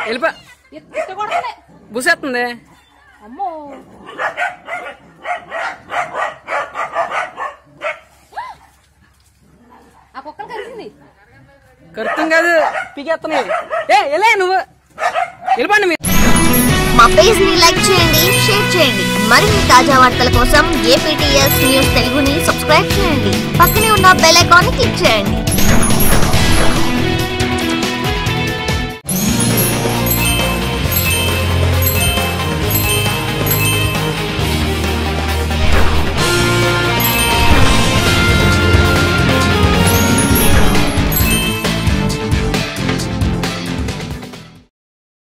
వెళ్ళిపో ఇట్ట కొడతలే బుసేస్తుంది అమ్మో ఆ కుక్కలు కలిసింది కరుతుంది కాదు పీకేస్తున్నాయి ఏ వెళ్ళే నువ్వు వెళ్ళిపోండి మీరు మా పేజ్ ని లైక్ చేయండి షేర్ చేయండి మరిన్ని తాజా వార్తల కోసం ఏపీటీఎస్ న్యూస్ తెలుగుని సబ్స్క్రైబ్ చేయండి పక్కనే ఉన్న బెల్ ఐకాన్ ని క్లిక్ చేయండి